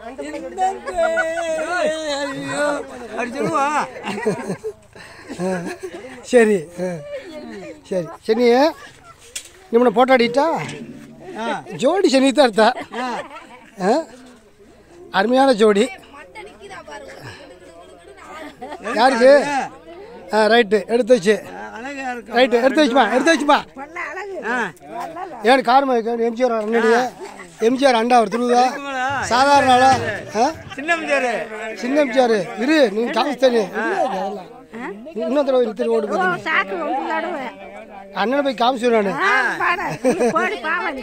சரி ஆ. சரி சரி ನಿಮ್ಮನ್ನ ಫೋಟೋ ಅಡಿட்டா ஜோடி சனி தான் எடுத்தா ஆ? அருமையான ஜோடி யாருக்கு ஆ ரைட்டு எடுத்து வச்சு அழகா இருக்கும் ரைட்டு எடுத்து வச்சுமா எடுத்து வச்சுமா ஏன் கார் எம்ஜிஆர் அண்ணடியே எம்ஜிஆர் அண்டா அவர் திருவுதா சாதாரண ஆளா ஆ சின்ன பேரு சின்ன எம்ஜிஆர் இரு நீங்க காமிச்சு இன்னொரு தடவை திரு ஓடு பார்த்தீங்க சாக்கு ஒன்று தடவை அண்ணனை போய் காமிச்சு நான் பாட கோடி பாவம்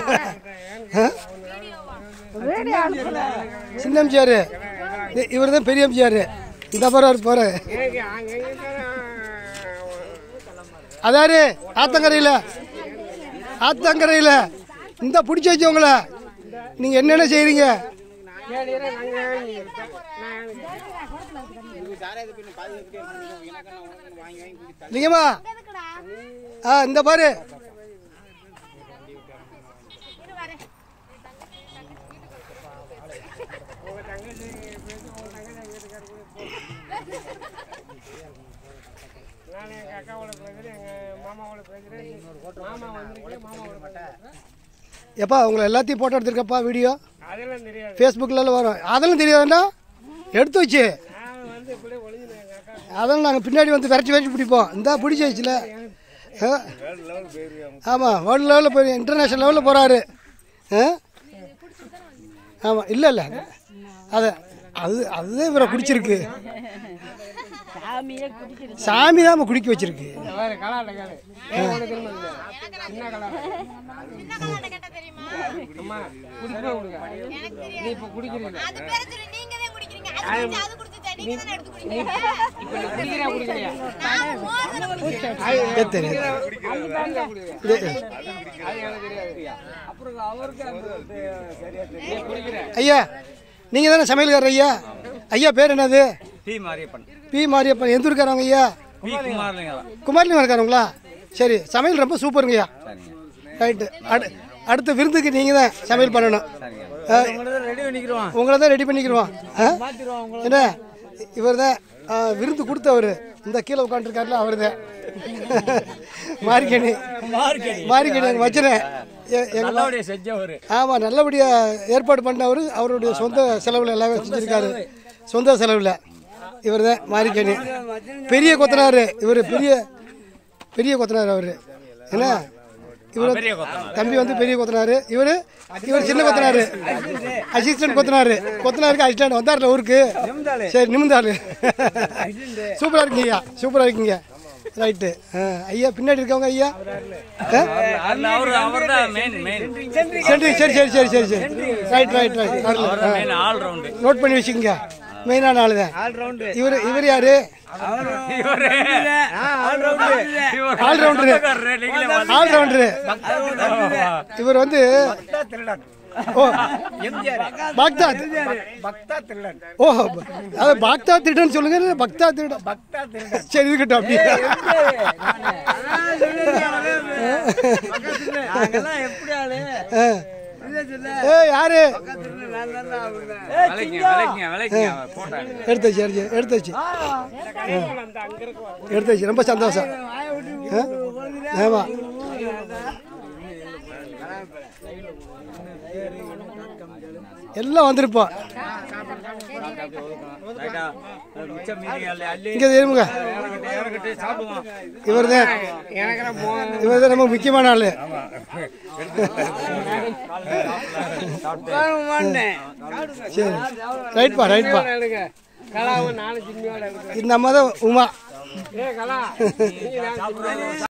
வீடியோ அனுப்புல சின்ன எம்ஜிஆர் இவர் தான் பெரிய எம்ஜிஆர் இந்த பரவாயில்ல போற அதாரு ஆத்தங்கரையில் ஆத்தங்கரையில் இந்த பிடிச்சி வச்சவங்கள நீங்க என்னென்ன செய்றீங்க நீங்கம்மா ஆ இந்த பாரு எப்பா உங்களை எல்லாத்தையும் போட்டோ எடுத்திருக்கப்பா வீடியோ அதெல்லாம் தெரியாது ஃபேஸ்புக்கில் வரும் அதெல்லாம் தெரியாதுன்னா எடுத்து வச்சு நான் வந்து இப்படியே ஒளிஞ்சினேன் எங்கள் அக்கா அதெல்லாம் நாங்கள் பின்னாடி வந்து விரட்டி விரட்டி பிடிப்போம் இந்த பிடிச்சி வச்சுல ஆமாம் வேர்ல்டு லெவலில் போய் இன்டர்நேஷ்னல் லெவலில் போகிறாரு ஆமாம் இல்லை இல்லை அது அது அதுதான் இவரை பிடிச்சிருக்கு சாமியே குடிக்கிறது சாமி தான் குடிக்க வச்சிருக்கு வேறு கலாட்ட கேளு ஏன் உனக்கு தெரியுமா இது? என்ன கலாட்டம் அம்மா குடிக்க கொடுங்க நீ இப்போ குடிக்கிறீங்க அது பேர சொல்லி நீங்க தான் குடிக்கிறீங்க அது குடிச்சு அது குடிச்சு நீங்க தானே எடுத்து குடிக்கிறீங்க இப்போ நீ குடிக்கிறியா குடிக்கலையா நான் மோதல குடிக்கிறேன் ஏ தெரியாது அது தாண்டா குடிக்கிறேன் அது எனக்கு தெரியாது அப்புறம் அவருக்கு அந்த சரியா தெரியும் நீ குடிக்கிற ஐயா நீங்கள் தானே சமையல்காரர் ஐயா ஐயா பேர் என்னது பி மாரியப்பன் பி மாரியப்பன் எந்த இருக்காரவங்க ஐயா பி குமாரலிங்கா குமாரிலிங்கம் இருக்காருங்களா சரி சமையல் ரொம்ப சூப்பருங்கய்யா சரிங்க ரைட்டு அடு அடுத்த விருந்துக்கு நீங்கள் தான் சமையல் பண்ணணும் ஆ, ரெடி பண்ணிக்கிறோம் உங்களை தான் ரெடி பண்ணிக்கிறோம் ஆ? என்ன இவர் தான் விருந்து கொடுத்தவர் இந்த கீழே உட்காந்துருக்காருல அவர் தான் மாரிக்கணி மாரிக்கணி எங்கள் மச்சனை எங்கள் நல்லபடியா செஞ்சவர் ஆமாம் நல்லபடியாக ஏற்பாடு பண்ணவர் அவருடைய சொந்த செலவில் எல்லாமே செஞ்சுருக்காரு சொந்த செலவில் இவர் தான் மாரிக்கணி பெரிய கொத்தனார் இவர் பெரிய பெரிய கொத்தனார் அவர் என்ன இவர் பெரிய கொத்தனார். தம்பி வந்து பெரிய கொத்தனார் இவர் இவர் சின்ன கொத்தனார் அசிஸ்டன்ட் கொத்தனார் கொத்தனாருக்கு அசிஸ்டன்ட் வந்தார்ல ஊருக்கு சரி நிமிந்தாள் சூப்பராக இருக்கீங்க ஐயா சூப்பராக இருக்கீங்க ரைட்டு ஐயா பின்னாடி இருக்கவங்க ஐயா ஆ? அவர் அவர் தான் மெயின் மெயின் சரி சரி சரி சரி சரி சரி ரைட் ரைட் ரைட் அவர் தான் மெயின் ஆல் ரவுண்டு நோட் பண்ணி வச்சுக்கோங்க மெயினான ஆளு தான் ஆல் ரவுண்டு இவர் இவர் யாரு இவரே ஆல் ரவுண்டு இவர் ஆல் ரவுண்டரு சொந்தக்காரரு, நீங்களே வந்து- ஆல் ரவுண்டரு இவர் வந்து ஓ பாக்தாத் பக்தா திருடன் ஓ அது பாக்தா திருடன் சொல்லுங்க இல்ல பக்தா திருடன் பக்தா திருடன் சரி இருக்கட்டும் அப்படியே நாங்கெல்லாம் எப்படி ஆளு ஆ. ஏ யாரு நான் தான் அவருதான் விலைக்குங்க விலைக்குங்க விலைக்குங்க போட்டோ எடுங்க. எடுத்து வச்சு எடுத்து எடுத்து வச்சு எடுத்து வச்சு ரொம்ப சந்தோஷம் ஆ? ஆமா எல்லாம் வந்திருப்போம் ரைட்டா? மிச்சம் மீதி அள்ளி அள்ளி இங்கே இருமுங்க இறக்கட்டு, இறக்கட்டு, சாப்பிடுவோம் இவர் தான் இவர் தான் ரொம்ப முக்கியமான ஆளு சரி ரைட்பா ரைட்பா கலாவும் நானும் சின்னியோட இருக்கிறேன் இந்த அம்மா தான் உமா ஏ கலா நீ நான் சின்னியோட